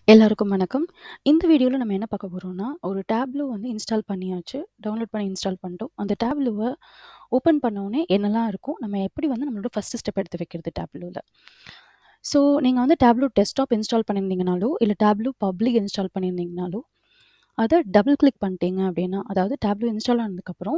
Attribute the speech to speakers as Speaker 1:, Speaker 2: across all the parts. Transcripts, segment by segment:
Speaker 1: எல்லாருக்கும் வணக்கம். இந்த வீடியோல நம்ம என்ன பார்க்க போறோம்னா, ஒரு டேப்லோ வந்து இன்ஸ்டால் பண்ணியாச்சு. டவுன்லோட் பண்ணி இன்ஸ்டால் பண்ணிட்டோம். அந்த டேப்லோவ ஓப்பன் பண்ணோனே என்னலாம் இருக்கும்? நம்ம எப்படி வந்து நம்மளோட ஃபர்ஸ்ட் ஸ்டெப் எடுத்து வைக்கிறது டேப்லோல. ஸோ, நீங்க வந்து டேப்லோ டெஸ்க்டாப் இன்ஸ்டால் பண்ணியிருந்தீங்கனாலோ, இல்ல டேப்லோ பப்ளிக் இன்ஸ்டால் பண்ணியிருந்தீங்கனாலோ, அத டபுள் கிளிக் பண்ணிட்டீங்க அப்படின்னா, அதாவது டேப்லோ இன்ஸ்டால் ஆனதுக்கப்புறம்,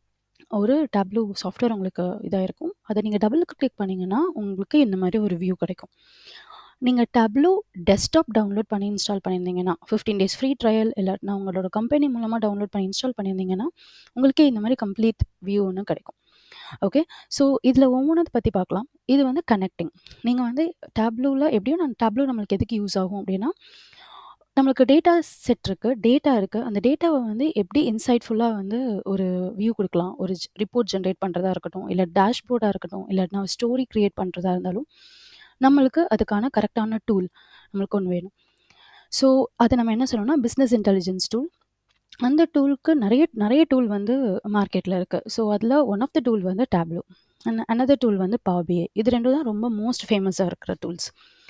Speaker 1: ஒரு டேப்லோ சாஃப்ட்வேர் உங்களுக்கு இதாயிருக்கும். அத நீங்க டபுள் கிளிக் பண்ணீங்கன்னா, உங்களுக்கு இந்த மாரி ஒரு வியூ கிடைக்கும். நீங்க டேப்லோ டெஸ்க்டாப் டவுன்லோட் பண்ணி இன்ஸ்டால் பண்ணியிருந்தீங்கன்னா, 15 டேஸ் ஃப்ரீ ட்ரையல் இல்லாட்டினா உங்களோட கம்பெனி மூலமா டவுன்லோட் பண்ணி இன்ஸ்டால் பண்ணியிருந்தீங்கன்னா, உங்களுக்கே இந்த மாரி கம்ப்ளீட் வியூ ஒண்ணு கிடைக்கும். ஓகே. ஸோ, இதில ஒவ்வொன்னத்த பத்தி பார்க்கலாம். இது வந்து கனெக்டிங். நீங்க வந்து டேப்லோல எப்படியும் நான் டேப்லோ நம்மளுக்கு எதுக்கு யூஸ் ஆகும் அப்படின்னா, நம்மளுக்கு டேட்டா செட் இருக்கு. டேட்டா இருக்கு. அந்த டேட்டாவ வந்து எப்படி இன்சைட்ஃபுல்லா வந்து ஒரு வியூ குடுக்கலாம். ஒரு ஜ் ரிப்போர்ட் ஜெனரேட் பண்றதா இருக்கட்டும், இல்ல டேஷ்போர்டா இருக்கட்டும், இல்லாட்டினா ஸ்டோரி கிரியேட் பண்றதா இருந்தாலும், நம்மளுக்கு அதுக்கான கரெக்ட்டான டூல் நம்மளுக்கு ஒண்ணு வேணும். ஸோ, அத நம்ம என்ன சொல்லுவோம்னா, பிசினஸ் இன்டெலிஜென்ஸ் டூல். அந்த டூலுக்கு நெறைய நெறைய டூல் வந்து மார்க்கெட்ல இருக்கு. ஸோ, அதில ஒன் ஆஃப் த டூல் வந்து டேப்லோ. அன் அனதர் டூல் வந்து பவர் பிஐ. இது 2ம் தான் ரொம்ப மோஸ்ட் ஃபேமஸா இருக்கிற டூல்ஸ்.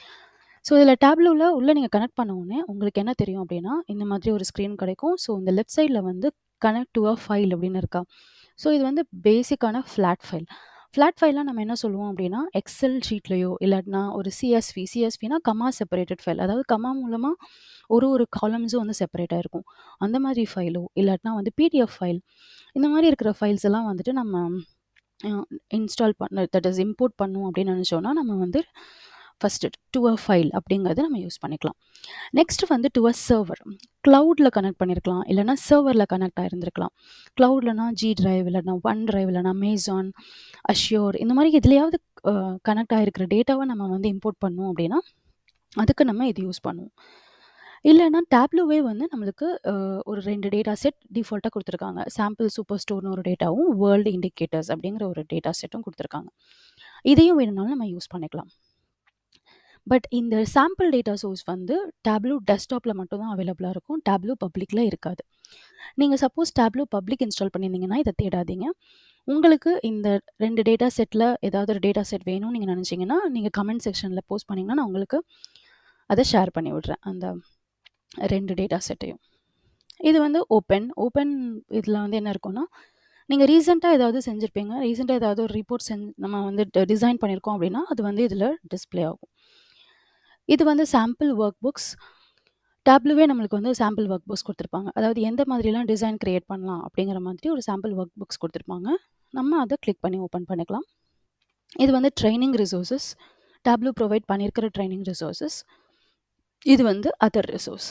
Speaker 1: ஸோ, இதில டேப்லோல உள்ள நீங்க கனெக்ட் பண்ண உடனே உங்களுக்கு என்ன தெரியும் அப்படின்னா, இந்த மாதிரி ஒரு ஸ்க்ரீன் கிடைக்கும். ஸோ, இந்த லெஃப்ட் சைட்ல வந்து கனெக்ட் டூ அ ஃபைல் அப்படின்னு இருக்கா. ஸோ, இது வந்து பேசிக்கான ஃப்ளாட் ஃபைல். ஃப்ளாட் ஃபைல்னா நம்ம என்ன சொல்லுவோம் அப்படின்னா, எக்ஸெல் ஷீட்லயோ இல்லாட்டினா ஒரு சிஎஸ்வி சிஎஸ்வினா கமா செப்பரேட்டட் ஃபைல். அதாவது கமா மூலமா ஒரு ஒரு காலம்ஸும் வந்து செப்பரேட்டா இருக்கும். அந்த மாதிரி ஃபைலோ, இல்லாட்டினா வந்து பிடிஎஃப் ஃபைல். இந்த மாரி இருக்கிற ஃபைல்ஸ் எல்லாம் வந்துட்டு நம்ம அ இன்ஸ்டால் பண்ண தட் இஸ் இம்போர்ட் பண்ணணும் அப்படின்னு நெனச்சோம்னா, நம்ம வந்து ஃபர்ஸ்ட்டு டூ அ ஃபைல் அப்படிங்கிறத நம்ம யூஸ் பண்ணிக்கலாம். நெக்ஸ்ட் வந்து டூ அ சர்வர். கிளவுட்ல கனெக்ட் பண்ணியிருக்கலாம். இல்லன்னா சர்வர்ல கனெக்ட் ஆயிருந்திருக்கலாம். கிளவுட்லனா ஜி டிரைவ், இல்லன்னா ஒன் டிரைவ், இல்லன்னா அமேசான், அஷ்யூர் இந்த மாரி எதுலயாவது அ கனெக்ட் ஆயிருக்கிற டேட்டாவ நம்ம வந்து இம்போர்ட் பண்ணணும் அப்படின்னா, அதுக்கு நம்ம இது யூஸ் பண்ணுவோம். இல்லன்னா டேப்லோவே வந்து நம்மளுக்கு அ ஒரு 2 டேட்டா செட் டிஃபால்ட்டா குடுத்துருக்காங்க. சாம்பிள் சூப்பர் ஸ்டோர்னு ஒரு டேட்டாவும், வேர்ல்ட் இண்டிகேட்டர்ஸ் அப்படிங்கிற ஒரு டேட்டா செட்டும் குடுத்துருக்காங்க. இதையும் வேணும்னாலும் நம்ம யூஸ் பண்ணிக்கலாம். பட் இந்த சாம்பிள் டேட்டா சோர்ஸ் வந்து டேப்லோ டெஸ்க்டாப்ல மட்டும் தான் அவைலபிளா இருக்கும். டேப்லோ பப்ளிக்ல இருக்காது. நீங்க சப்போஸ் டேப்லோ பப்ளிக் இன்ஸ்டால் பண்ணியிருந்தீங்கன்னா, இத தேடாதீங்க. உங்களுக்கு இந்த 2 டேட்டா செட்ல ஏதாவது ஒரு டேட்டா செட் வேணும்னு நீங்க நெனச்சீங்கன்னா, நீங்க கமெண்ட் செக்ஷன்ல போஸ்ட் பண்ணீங்கன்னா, நான் உங்களுக்கு அத ஷேர் பண்ணி விடுறேன். அந்த 2 டேட்டா செட்டையும். இது வந்து ஓப்பன். ஓப்பன் இதில வந்து என்ன இருக்கும்னா, நீங்க ரீசென்ட்டா ஏதாவது செஞ்சிருப்பீங்க. ரீசென்ட்டா ஏதாவது ஒரு ரிப்போர்ட் செஞ் நம்ம வந்து ட டிசைன் பண்ணியிருக்கோம் அப்படின்னா, அது வந்து இதில டிஸ்ப்ளே ஆகும். இது வந்து சாம்பிள் ஒர்க் புக்ஸ். டேப்லோவே நம்மளுக்கு வந்து சாம்பிள் ஒர்க் புக்ஸ் குடுத்துருப்பாங்க. அதாவது எந்த மாதிரிலாம் டிசைன் கிரியேட் பண்ணலாம் அப்படிங்கிற மாதிரி ஒரு சாம்பிள் ஒர்க் புக்ஸ் குடுத்துருப்பாங்க. நம்ம அத கிளிக் பண்ணி ஓப்பன் பண்ணிக்கலாம். இது வந்து ட்ரெய்னிங் ரிசோர்ஸஸ். டேப்லோ ப்ரொவைட் பண்ணியிருக்கிற ட்ரெய்னிங் ரிசோர்ஸஸ். இது வந்து அதர் ரிசோர்ஸ்.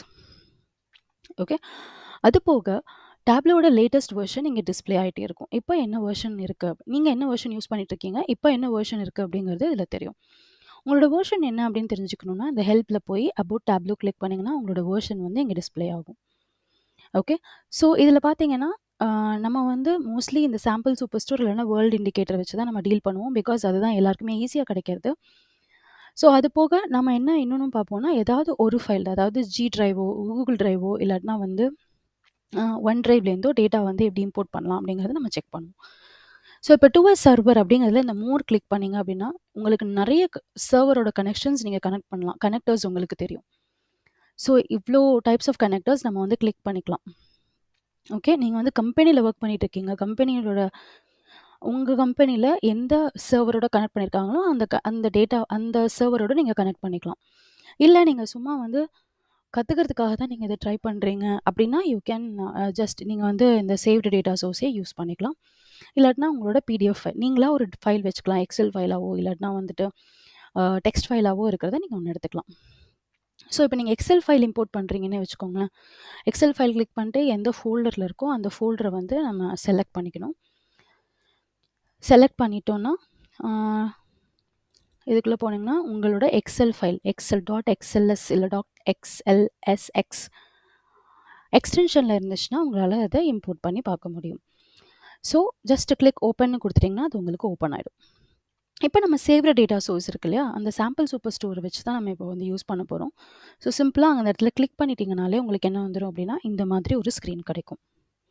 Speaker 1: ஓகே. அது போக டேப்லோட லேட்டஸ்ட் வெர்ஷன் இங்க டிஸ்ப்ளே ஆயிட்டே இருக்கும். இப்ப என்ன வெர்ஷன் இருக்கு? நீங்க என்ன வெர்ஷன் யூஸ் பண்ணிட்டு இருக்கீங்க? இப்ப என்ன வெர்ஷன் இருக்கு அப்படிங்கிறது இதில தெரியும். உங்களோட வெர்ஷன் என்ன அப்படின்னு தெரிஞ்சுக்கணும்னா, இந்த ஹெல்ப்ல போய் அபௌட் டேப்லோ கிளிக் பண்ணீங்கன்னா, உங்களோட வெர்ஷன் வந்து இங்க டிஸ்ப்ளே ஆகும். ஓகே. ஸோ, இதில பார்த்தீங்கன்னா, அ நம்ம வந்து மோஸ்ட்லி இந்த சாம்பிள் சூப்பர் ஸ்டோர் இல்லன்னா வேர்ல்ட் இண்டிகேட்டர் வச்சு தான் நம்ம டீல் பண்ணுவோம். பிகாஸ் அதுதான் எல்லாருக்குமே ஈஸியா கிடைக்கிறது. ஸோ, அது போக நம்ம என்ன இன்னொன்னும் பார்ப்போம்னா, ஏதாவது ஒரு ஃபைல் அதாவது ஜி டிரைவோ, கூகுள் டிரைவோ இல்லாட்டினா வந்து அ ஒன் டிரைவ்லேருந்தோ டேட்டா வந்து எப்படி இம்போர்ட் பண்ணலாம் அப்படிங்கிறத நம்ம செக் பண்ணுவோம். ஸோ, இப்ப டூ அ சர்வர் அப்படிங்கிறதுல இந்த மோர் கிளிக் பண்ணீங்க அப்படின்னா, உங்களுக்கு நெறைய க சர்வரோட கனெக்ஷன்ஸ் நீங்க கனெக்ட் பண்ணலாம். கனெக்டர்ஸ் உங்களுக்கு தெரியும். ஸோ, இவ்ளோ டைப்ஸ் ஆஃப் கனெக்டர்ஸ் நம்ம வந்து கிளிக் பண்ணிக்கலாம். ஓகே. நீங்க வந்து கம்பெனில ஒர்க் பண்ணிட்டு இருக்கீங்க. கம்பெனியோட உங்க கம்பெனில எந்த சர்வரோட கனெக்ட் பண்ணியிருக்காங்களோ, அந்த க அந்த டேட்டா அந்த சர்வரோட நீங்க கனெக்ட் பண்ணிக்கலாம். இல்ல நீங்க சும்மா வந்து கத்துக்கிறதுக்காக தான் நீங்க இத ட்ரை பண்றீங்க அப்படின்னா, யூ கேன் அ ஜஸ்ட் நீங்க வந்து இந்த சேவ்டு டேட்டா சோர்ஸே யூஸ் பண்ணிக்கலாம். இல்லாட்டினா உங்களோட பிடிஎஃப் ஃபைல் நீங்களா ஒரு ஃபைல் வச்சுக்கலாம். எக்ஸெல் ஃபைலாவோ இல்லாட்டினா வந்துட்டு அ டெக்ஸ்ட் ஃபைலாவோ இருக்கிறத நீங்க ஒண்ணு எடுத்துக்கலாம். ஸோ, இப்ப நீங்க எக்ஸெல் ஃபைல் இம்போர்ட் பண்றீங்கன்னே வச்சுக்கோங்களேன். எக்ஸெல் ஃபைல் கிளிக் பண்ணிட்டு எந்த ஃபோல்டர்ல இருக்கோ, அந்த ஃபோல்டர வந்து நம்ம செலக்ட் பண்ணிக்கணும். செலக்ட் பண்ணிட்டோம்னா, ஆ இதுக்குள்ள போனீங்கன்னா, உங்களோட excel file excel dot XLS இல்ல டாட் எக்ஸ்எல்எஸ்எக்ஸ் எக்ஸ்டென்ஷன்ல இருந்துச்சுன்னா, உங்களால அத இம்போர்ட் பண்ணி பார்க்க முடியும். ஸோ, ஜஸ்ட் கிளிக் ஓப்பன்னு குடுத்துட்டீங்கன்னா, அது உங்களுக்கு ஓப்பன் ஆயிடும். இப்ப நம்ம சேவ்ற டேட்டா சோர்ஸ் இருக்கு இல்லையா? அந்த சாம்பிள் சூப்பர் ஸ்டோர வச்சு தான் நம்ம இப்போ வந்து யூஸ் பண்ண போறோம். ஸோ, சிம்பிளா அந்த இடத்துல கிளிக் பண்ணிட்டீங்கனாலே உங்களுக்கு என்ன வந்துரும் அப்படின்னா, இந்த மாதிரி ஒரு ஸ்க்ரீன் கிடைக்கும்.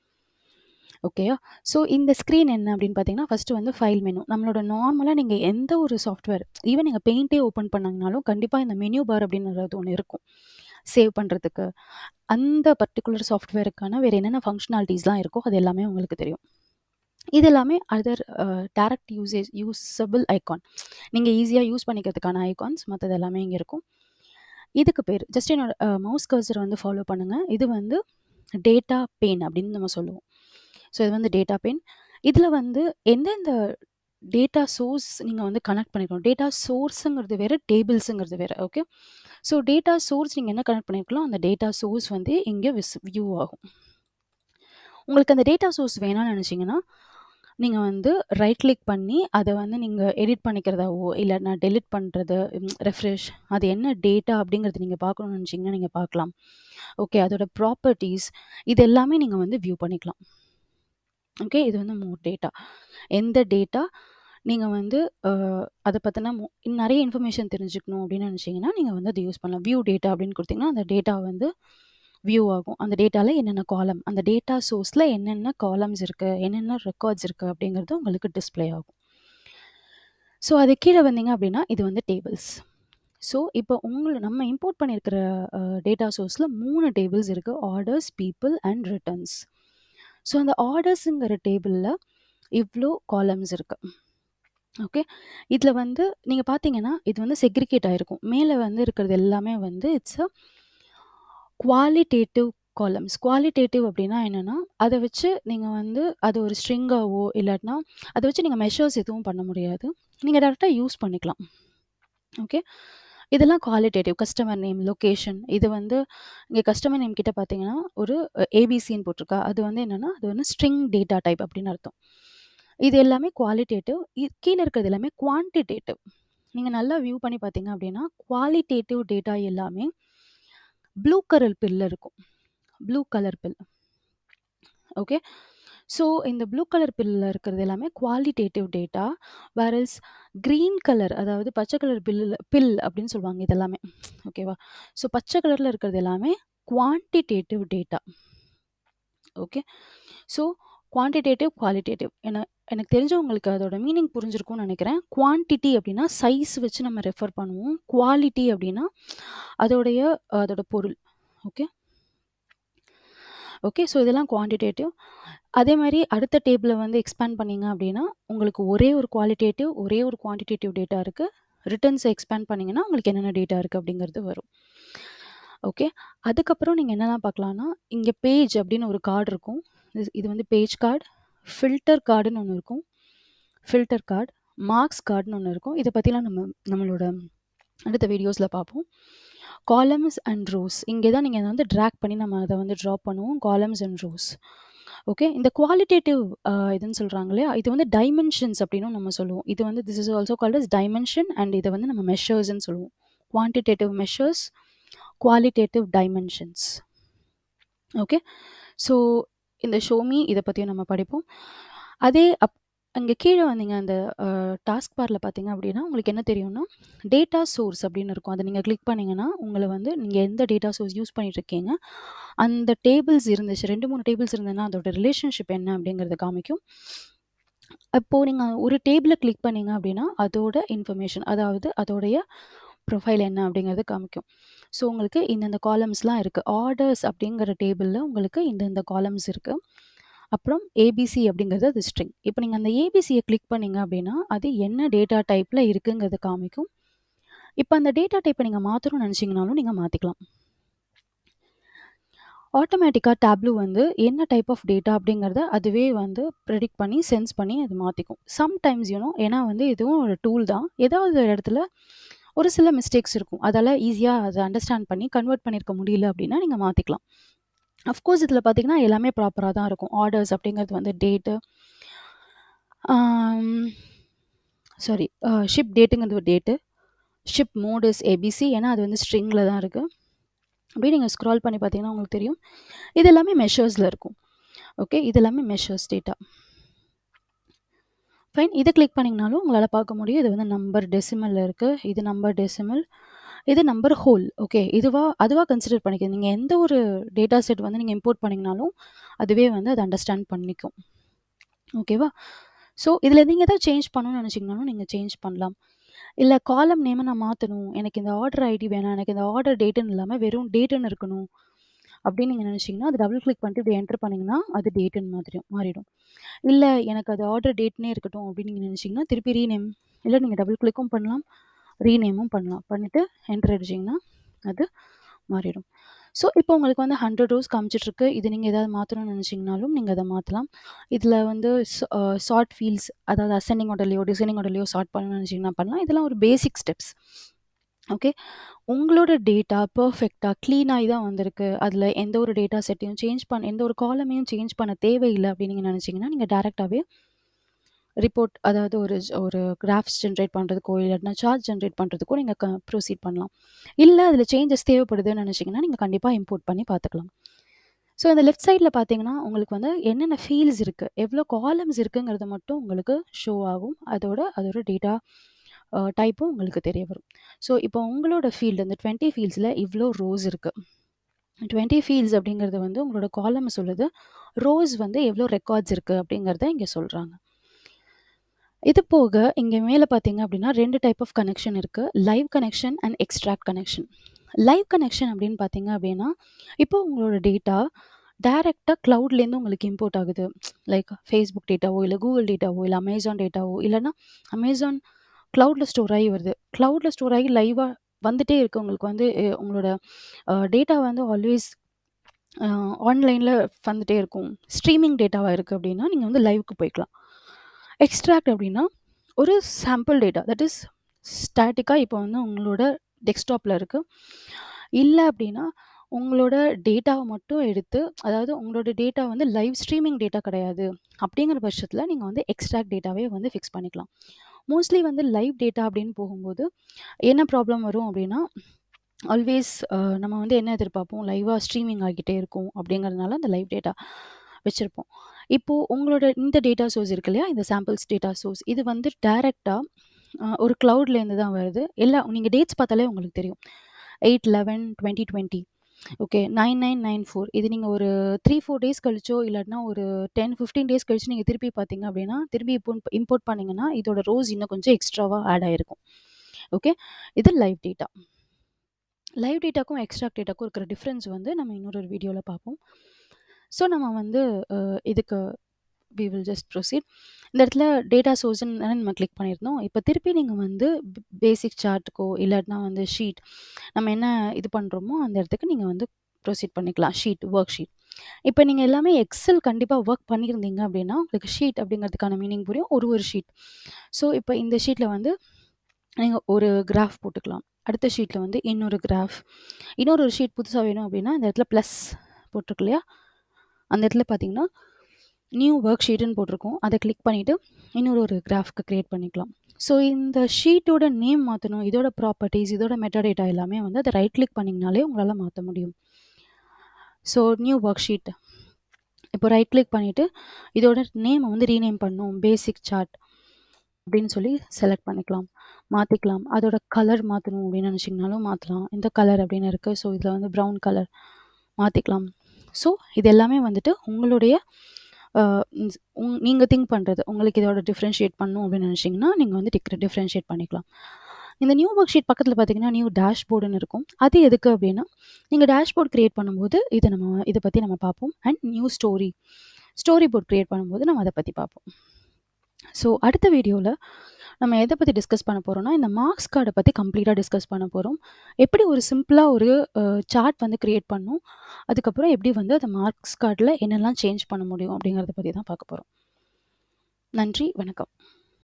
Speaker 1: ஓகேயா? ஸோ, இந்த ஸ்க்ரீன் என்ன அப்படின்னு பார்த்தீங்கன்னா, ஃபர்ஸ்ட்டு வந்து ஃபைல் மெனு. நம்மளோட நார்மலா நீங்க எந்த ஒரு சாஃப்ட்வேர் ஈவன் நீங்க பெயிண்டே ஓப்பன் பண்ணீங்கனாலும், கண்டிப்பா இந்த மெனு பார் அப்படின்றது ஒண்ணு இருக்கும். சேவ் பண்ணுறதுக்கு அந்த பர்டிகுலர் சாஃப்ட்வேருக்கான வேறு என்னென்ன ஃபங்க்ஷனாலிட்டிஸ்லாம் இருக்கோ அது எல்லாமே உங்களுக்கு தெரியும் இது எல்லாமே other direct usage usable icon நீங்கள் ஈஸியாக யூஸ் பண்ணிக்கிறதுக்கான ஐகான்ஸ் மற்றது எல்லாமே இங்கே இருக்கும் இதுக்கு பேர் ஜஸ்ட் என்னோட மவுஸ் கர்சர் வந்து ஃபாலோ பண்ணுங்கள் இது வந்து டேட்டா பெயின் அப்படின்னு நம்ம சொல்லுவோம் ஸோ இது வந்து டேட்டா பெயின் இதில் வந்து எந்தெந்த டேட்டா சோர்ஸ் நீங்கள் வந்து கனெக்ட் பண்ணிக்கணும் டேட்டா சோர்ஸுங்கிறது வேறு டேபிள்ஸுங்கிறது வேறு ஓகே ஸோ டேட்டா சோர்ஸ் நீங்கள் என்ன கனெக்ட் பண்ணிருக்கலாம் அந்த டேட்டா சோர்ஸ் வந்து இங்கே விஸ் வியூ ஆகும் உங்களுக்கு அந்த டேட்டா சோர்ஸ் வேணாம்னு நினச்சிங்கன்னா நீங்கள் வந்து ரைட் கிளிக் பண்ணி அதை வந்து நீங்கள் எடிட் பண்ணிக்கிறதாவோ இல்லை நான் டெலிட் பண்ணுறது ரெஃப்ரெஷ் அது என்ன டேட்டா அப்படிங்கிறது நீங்கள் பார்க்கணும்னு நினச்சிங்கன்னா நீங்கள் பார்க்கலாம் ஓகே அதோட ப்ராப்பர்ட்டிஸ் இது எல்லாமே நீங்கள் வந்து வியூ பண்ணிக்கலாம் ஓகே இது வந்து மோர் டேட்டா எந்த டேட்டா நீங்கள் வந்து அதை பற்றின நிறைய இன்ஃபர்மேஷன் தெரிஞ்சுக்கணும் அப்படின்னு நினச்சிங்கன்னா நீங்கள் வந்து அதை யூஸ் பண்ணலாம் வியூ டேட்டா அப்படின்னு கொடுத்தீங்கன்னா அந்த டேட்டா வந்து வியூ ஆகும் அந்த டேட்டாவில் என்னென்ன காலம் அந்த டேட்டா சோர்ஸில் என்னென்ன காலம்ஸ் இருக்குது என்னென்ன ரெக்கார்ட்ஸ் இருக்குது அப்படிங்கிறது உங்களுக்கு டிஸ்பிளே ஆகும் ஸோ அது கீழே வந்தீங்க அப்படின்னா இது வந்து டேபிள்ஸ் ஸோ இப்போ உங்களை நம்ம இம்போர்ட் பண்ணியிருக்கிற டேட்டா சோர்ஸில் மூணு டேபிள்ஸ் இருக்குது orders people and returns so அந்த ஆர்டர்ஸுங்கிற டேபிளில் இவ்வளோ காலம்ஸ் இருக்குது ஓகே இதில் வந்து நீங்கள் பார்த்தீங்கன்னா இது வந்து செக்ரிகேட் ஆகிருக்கும் மேலே வந்து இருக்கிறது எல்லாமே வந்து it's a qualitative columns qualitative அப்படின்னா என்னென்னா அதை வச்சு நீங்கள் வந்து அது ஒரு ஸ்ட்ரிங்காவோ இல்லாட்டினா அதை வச்சு நீங்கள் மெஷர்ஸ் எதுவும் பண்ண முடியாது நீங்கள் டேரெக்டாக யூஸ் பண்ணிக்கலாம் ஓகே இதெல்லாம் குவாலிட்டேட்டிவ் கஸ்டமர் நேம் லொக்கேஷன் இது வந்து இங்கே கஸ்டமர் நேம் கிட்ட பார்த்தீங்கன்னா ஒரு ஏபிசின்னு போட்டிருக்கா அது வந்து என்னென்னா அது வந்து ஸ்ட்ரிங் டேட்டா டைப் அப்படின்னு அர்த்தம் இது எல்லாமே குவாலிட்டேட்டிவ் கீழே இருக்கிறது எல்லாமே குவான்டிடேட்டிவ் நீங்கள் நல்லா வியூ பண்ணி பார்த்தீங்க அப்படின்னா குவாலிட்டேட்டிவ் டேட்டா எல்லாமே ப்ளூ கலர் பில்ல இருக்கும் blue colour fill okay so இந்த ப்ளூ கலர் பில்லில் இருக்கிறது எல்லாமே qualitative data variables green colour அதாவது பச்சை கலர் பில்லில் பில் அப்படின்னு சொல்லுவாங்க இதெல்லாமே ஓகேவா ஸோ பச்சை கலரில் இருக்கிறது எல்லாமே quantitative data okay so quantitative qualitative என எனக்கு தெரிஞ்சவங்களுக்கு அதோட மீனிங் புரிஞ்சிருக்கும்னு நினைக்கிறேன் குவான்டிட்டி அப்படின்னா சைஸ் வச்சு நம்ம ரெஃபர் பண்ணுவோம் குவாலிட்டி அப்படின்னா அதோடைய அதோட பொருள் ஓகே ஓகே ஸோ இதெல்லாம் குவான்டிடேட்டிவ் அதே மாதிரி அடுத்த டேபிளை வந்து எக்ஸ்பேண்ட் பண்ணிங்க அப்படின்னா உங்களுக்கு ஒரே ஒரு குவாலிட்டேட்டிவ் ஒரே ஒரு குவான்டிடேட்டிவ் டேட்டா இருக்குது ரிட்டர்ன்ஸை எக்ஸ்பேண்ட் பண்ணிங்கன்னா உங்களுக்கு என்னென்ன டேட்டா இருக்குது அப்படிங்கிறது வரும் ஓகே அதுக்கப்புறம் நீங்கள் என்னெல்லாம் பார்க்கலான்னா இங்கே பேஜ் அப்படின்னு ஒரு கார்டு இருக்கும் இது வந்து பேஜ் கார்டு ஃபில்டர் கார்டுன்னு ஒன்று இருக்கும் ஃபில்டர் கார்டு மார்க்ஸ் கார்டுன்னு ஒன்று இருக்கும் இதை பற்றிலாம் நம்ம நம்மளோட அடுத்த வீடியோஸில் பார்ப்போம் காலம்ஸ் அண்ட் ரோஸ் இங்கே தான் நீங்கள் வந்து ட்ராக் பண்ணி நம்ம அதை வந்து ட்ரா பண்ணுவோம் காலம்ஸ் அண்ட் ரோஸ் ஓகே இந்த குவாலிட்டேட்டிவ் இதுன்னு சொல்கிறாங்க இல்லையா இது வந்து டைமென்ஷன்ஸ் அப்படின்னு நம்ம சொல்லுவோம் இது வந்து this is also called as dimension and இதை வந்து நம்ம மெஷர்ஸ்ன்னு சொல்லுவோம் quantitative measures qualitative dimensions okay so இந்த ஷோமி இதை பற்றியும் நம்ம படிப்போம் அதே அப் அங்கே கீழே வந்தீங்க அந்த டாஸ்க் பாரில் பார்த்தீங்க அப்படின்னா உங்களுக்கு என்ன தெரியும்னா டேட்டா சோர்ஸ் அப்படின்னு இருக்கும் அதை நீங்கள் கிளிக் பண்ணிங்கன்னா உங்களை வந்து நீங்கள் எந்த டேட்டா சோர்ஸ் யூஸ் பண்ணிகிட்ருக்கீங்க அந்த டேபிள்ஸ் இருந்துச்சு ரெண்டு மூணு டேபிள்ஸ் இருந்ததுன்னா அதோட ரிலேஷன்ஷிப் என்ன அப்படிங்கிறத காமிக்கும் அப்போது நீங்கள் ஒரு டேபிளை கிளிக் பண்ணீங்க அப்படின்னா அதோட இன்ஃபர்மேஷன் அதாவது அதோடைய ப்ரொஃபைல் என்ன அப்படிங்கிறது காமிக்கும் ஸோ உங்களுக்கு இந்தந்த காலம்ஸ்லாம் இருக்குது ஆர்டர்ஸ் அப்படிங்கிற டேபிளில் உங்களுக்கு இந்தந்த காலம்ஸ் இருக்குது அப்புறம் ஏபிசி அப்படிங்கிறது அது ஸ்ட்ரிங் இப்போ நீங்கள் அந்த ஏபிசியை கிளிக் பண்ணிங்க அப்படின்னா அது என்ன டேட்டா டைப்பில் இருக்குங்கிறது காமிக்கும் இப்போ அந்த டேட்டா டைப்பை நீங்கள் மாற்றணும்னு நினச்சிங்கனாலும் நீங்கள் மாற்றிக்கலாம் ஆட்டோமேட்டிக்காக டேப்லூ வந்து என்ன டைப் ஆஃப் டேட்டா அப்படிங்கிறத அதுவே வந்து ப்ரெடிக்ட் பண்ணி சென்ஸ் பண்ணி அது மாற்றிக்கும் சம்டைம்ஸ் யூனோ ஏன்னா வந்து இதுவும் ஒரு டூல் தான் ஏதாவது ஒரு இடத்துல ஒரு சில மிஸ்டேக்ஸ் இருக்கும் அதால் ஈஸியாக அதை அண்டர்ஸ்டாண்ட் பண்ணி கன்வெர்ட் பண்ணியிருக்க முடியல அப்படின்னா நீங்கள் மாற்றிக்கலாம் அஃப்கோர்ஸ் இதில் பார்த்தீங்கன்னா எல்லாமே ப்ராப்பராக தான் இருக்கும் ஆர்டர்ஸ் அப்படிங்கிறது வந்து டேட்டு சாரி ஷிப் டேட்டுங்கிறது ஒரு டேட்டு ஷிப் மோடஸ் ஏபிசி ஏன்னா அது வந்து ஸ்ட்ரிங்கில் தான் இருக்குது அப்படியே நீங்கள் ஸ்க்ரால் பண்ணி பார்த்தீங்கன்னா உங்களுக்கு தெரியும் இது எல்லாமே மெஷர்ஸில் இருக்கும் ஓகே இது எல்லாமே மெஷர்ஸ் டேட்டா ஃபைன் இதை கிளிக் பண்ணிங்கனாலும் உங்களால் பார்க்க முடியும் இது வந்து நம்பர் டெசிமலில் இருக்குது இது நம்பர் டெசிமல் இது நம்பர் ஹோல் ஓகே இதுவா அதுவாக கன்சிடர் பண்ணிக்க நீங்கள் எந்த ஒரு டேட்டா செட் வந்து நீங்கள் இம்போர்ட் பண்ணிங்கனாலும் அதுவே வந்து அதை அண்டர்ஸ்டாண்ட் பண்ணிக்கும் ஓகேவா ஸோ இதில் நீங்கள் எதாவது சேஞ்ச் பண்ணணும்னு நினச்சிங்கனாலும் நீங்கள் சேஞ்ச் பண்ணலாம் இல்ல காலம் நேம நான் மாத்தணும். எனக்கு இந்த ஆர்டர் ஐடி வேணாம். எனக்கு இந்த ஆர்டர் டேட்டுன்னு இல்லாம வெறும் டேட்டுன்னு இருக்கணும். அப்படின்னு நீங்க நினைச்சீங்கன்னா, அது டபுள் கிளிக் பண்ணிட்டு இப்படி என்டர் பண்ணீங்கன்னா, அது டேட்டுன்னு மாதிரியும் மாறிடும். இல்ல எனக்கு அது ஆர்டர் டேட்னே இருக்கட்டும் அப்படின்னு நீங்க நினைச்சீங்கன்னா, திருப்பி ரீநேம் இல்ல நீங்க டபுள் கிளிக்கும் பண்ணலாம். ரீநேமும் பண்ணலாம். பண்ணிட்டு என்டர் அடிச்சீங்கன்னா, அது மாறிடும். ஸோ, இப்போ உங்களுக்கு வந்து 100 ரோஸ் காமிச்சிட்டுருக்கு. இது நீங்க ஏதாவது மாத்தணும்னு நினைச்சீங்கனாலும், நீங்க அத மாத்தலாம். இதுல வந்து ஸ் அ சார்ட் ஃபீல்ட்ஸ் அதாவது அசெண்டிங் ஆர்டர்லயோ, டிசெண்டிங் ஆர்டர்லயோ சார்ட் பண்ணணும்னு நினைச்சீங்கன்னா பண்ணலாம். இதெல்லாம் ஒரு பேசிக் ஸ்டெப்ஸ். ஓகே. உங்களோட டேட்டா பெர்ஃபெக்ட்டா கிளீனாயி தான் வந்திருக்கு. அதுல எந்த ஒரு டேட்டா செட்டையும் சேஞ்ச் பண்ண எந்த ஒரு காலமையும் சேஞ்ச் பண்ண தேவையில்ல அப்படின்னு நீங்க நினைச்சீங்கன்னா, நீங்க டைரக்ட்டாவே ரிப்போர்ட் அதாவது ஒரு ஒரு கிராஃப்ஸ் ஜெனரேட் பண்றதுக்கோ, இல்லாட்டினா சார்ட் ஜெனரேட் பண்றதுக்கோ நீங்க க ப்ரொசீட் பண்ணலாம். இல்ல அதுல சேஞ்சஸ் தேவைப்படுதுன்னு நினைச்சீங்கன்னா, நீங்க கண்டிப்பா இம்போர்ட் பண்ணி பார்த்துக்கலாம். ஸோ, இந்த லெஃப்ட் சைட்ல பார்த்தீங்கன்னா, உங்களுக்கு வந்து என்னென்ன ஃபீல்ட்ஸ் இருக்கு, எவ்வளோ காலம்ஸ் இருக்குங்கிறது மட்டும் உங்களுக்கு ஷோ ஆகும். அதோட அதோட டேட்டா அ டைப்பும் உங்களுக்கு தெரிய வரும். ஸோ, இப்போ உங்களோட ஃபீல்டு இந்த 20 ஃபீல்ட்ஸ்ல இவ்ளோ ரோஸ் இருக்கு. 20 ஃபீல்ட்ஸ் அப்படிங்கிறது வந்து உங்களோட காலம சொல்லுது. ரோஸ் வந்து எவ்வளோ ரெக்கார்ட்ஸ் இருக்கு அப்படிங்கிறத இங்க சொல்றாங்க. இது போக இங்க மேல பார்த்தீங்க அப்படின்னா 2 டைப் ஆஃப் கனெக்ஷன் இருக்கு. Live connection and extract connection. Live connection அப்படின்னு பார்த்தீங்க அப்படின்னா, இப்போ உங்களோட டேட்டா டைரக்ட்டா கிளவுட்லேருந்து உங்களுக்கு இம்போர்ட் ஆகுது. லைக் Facebook டேட்டாவோ, இல்ல Google டேட்டாவோ, இல்ல Amazon டேட்டாவோ, இல்லன்னா Amazon கிளவுட்ல ஸ்டோர் ஆகி வருது. கிளவுட்ல ஸ்டோர் ஆகி லைவா வந்துட்டே இருக்கு. உங்களுக்கு வந்து எ உங்களோட அ டேட்டா வந்து ஆல்வேஸ் அ ஆன்லைன்ல வந்துட்டே இருக்கும். ஸ்ட்ரீமிங் டேட்டாவா இருக்கு அப்படின்னா, நீங்க வந்து லைவ்க்கு போய்க்கலாம். எக்ஸ்ட்ராக்ட் அப்படின்னா, ஒரு சாம்பிள் டேட்டா தட் இஸ் ஸ்டாட்டிக்கா இப்போ வந்து உங்களோட டெஸ்க்டாப்ல இருக்கு. இல்ல அப்படின்னா, உங்களோட டேட்டாவ மட்டும் எடுத்து அதாவது உங்களோட டேட்டா வந்து லைவ் ஸ்ட்ரீமிங் டேட்டா கிடையாது. அப்படிங்கிற பட்சத்தில நீங்க வந்து எக்ஸ்ட்ராக்ட் டேட்டாவே வந்து ஃபிக்ஸ் பண்ணிக்கலாம். மோஸ்ட்லி வந்து லைவ் டேட்டா அப்படின்னு போகும்போது, என்ன ப்ராப்ளம் வரும் அப்படின்னா, ஆல்வேஸ் அ நம்ம வந்து என்ன எதிர்பார்ப்போம், லைவா ஸ்ட்ரீமிங் ஆகிட்டே இருக்கும் அப்படிங்கிறதுனால அந்த லைவ் டேட்டா வச்சிருப்போம். இப்போ உங்களோட இந்த டேட்டா சோர்ஸ் இருக்கு இல்லையா? இந்த சாம்பிள்ஸ் டேட்டா சோர்ஸ் இது வந்து டைரக்ட்டா அ ஒரு கிளவுட்லேருந்து தான் வருது. எல்லா நீங்க டேட்ஸ் பார்த்தாலே உங்களுக்கு தெரியும். 8/11/2020 ஓகே 9994 இது நீங்க ஒரு 3, 4 டேஸ் கழிச்சோ, இல்லாட்டினா ஒரு 10, 15 டேஸ் கழிச்சு நீங்க திருப்பி பார்த்தீங்க அப்படின்னா, திரும்பி இப்போ இம்போர்ட் பண்ணீங்கன்னா, இதோட ரோஸ் இன்னும் கொஞ்சம் எக்ஸ்ட்ராவா ஆட் ஆயிருக்கும். ஓகே. இது லைவ் டேட்டா. லைவ் டேட்டாக்கும், எக்ஸ்ட்ராக்ட் டேட்டாக்கும் இருக்கிற டிஃபரன்ஸ் வந்து நம்ம இன்னொரு வீடியோல பார்ப்போம். ஸோ, நம்ம வந்து அ இதுக்கு வி வில் ஜஸ்ட் ப்ரொசீட். இந்த இடத்துல டேட்டா சோர்ஸ்ன்னு தானே நம்ம கிளிக் பண்ணியிருந்தோம். இப்போ திருப்பி நீங்க வந்து பே பேசிக் சார்ட்டுக்கோ, இல்லாட்டினா வந்து ஷீட் நம்ம என்ன இது பண்றோமோ, அந்த இடத்துக்கு நீங்க வந்து ப்ரொசீட் பண்ணிக்கலாம். Sheet, worksheet. இப்போ நீங்க எல்லாமே எக்ஸெல் கண்டிப்பா வொர்க் பண்ணியிருந்தீங்க அப்படின்னா, உங்களுக்கு ஷீட் அப்படிங்கிறதுக்கான மீனிங் புரியும். ஒரு ஒரு ஷீட். ஸோ, இப்போ இந்த ஷீட்ல வந்து நீங்க ஒரு கிராஃப் போட்டுக்கலாம். அடுத்த ஷீட்ல வந்து இன்னொரு கிராஃப். இன்னொரு ஒரு ஷீட் புதுசா வேணும் அப்படின்னா, இந்த இடத்துல பிளஸ் போட்டிருக்கு இல்லையா? அந்த இடத்துல பார்த்தீங்கன்னா, நியூ வொர்க் ஷீட்டுன்னு போட்டிருக்கும். அத கிளிக் பண்ணிட்டு, இன்னொரு ஒரு கிராஃப்க்கு கிரியேட் பண்ணிக்கலாம். ஸோ, இந்த ஷீட்டோட நேம் மாத்தணும். இதோட ப்ராப்பர்ட்டீஸ், இதோட மெட்டா டேட்டா எல்லாமே வந்து அத ரைட் கிளிக் பண்ணீங்கனாலே உங்களால மாத்த முடியும். So, new worksheet. இப்போ ரைட் கிளிக் பண்ணிட்டு, இதோட நேம வந்து ரீநேம் பண்ணணும். பேசிக் சார்ட் அப்படின்னு சொல்லி செலக்ட் பண்ணிக்கலாம். மாத்திக்கலாம். அதோட கலர் மாத்தணும் அப்படின்னு நினைச்சீங்கனாலும் மாத்தலாம். எந்த கலர் அப்படின்னு இருக்கு. ஸோ, இதுல வந்து ப்ரவுன் கலர் மாத்திக்கலாம். ஸோ, இது எல்லாமே வந்துட்டு உங்களுடைய அ ஸ் உங் நீங்க திங்க் பண்றது. உங்களுக்கு இதோட டிஃபரன்ஷியேட் பண்ணணும் அப்படின்னு நினைச்சீங்கன்னா, நீங்க வந்து டிக் டிஃபரன்ஷியேட் பண்ணிக்கலாம். இந்த நியூ வொர்க் ஷீட் பக்கத்துல பார்த்தீங்கன்னா, நியூ டேஷ்போர்டுன்னு இருக்கும். அது எதுக்கு அப்படின்னா, நீங்க டேஷ்போர்ட் கிரியேட் பண்ணும்போது, இத நம்ம இத பத்தி நம்ம பார்ப்போம். And new story. Story board create பண்ணும்போது நம்ம அத பத்தி பார்ப்போம். ஸோ, அடுத்த வீடியோல நம்ம எத பத்தி டிஸ்கஸ் பண்ண போறோம்னா, இந்த மார்க்ஸ் கார்ட பத்தி கம்ப்ளீட்டா டிஸ்கஸ் பண்ண போறோம். எப்படி ஒரு சிம்பிளா ஒரு அ சார்ட் வந்து கிரியேட் பண்ணணும். அதுக்கப்புறம் எப்படி வந்து அந்த மார்க்ஸ் கார்ட்ல என்னெல்லாம் சேஞ்ச் பண்ண முடியும் அப்படிங்கிறத பத்தி தான் பார்க்க போறோம். நன்றி, வணக்கம்.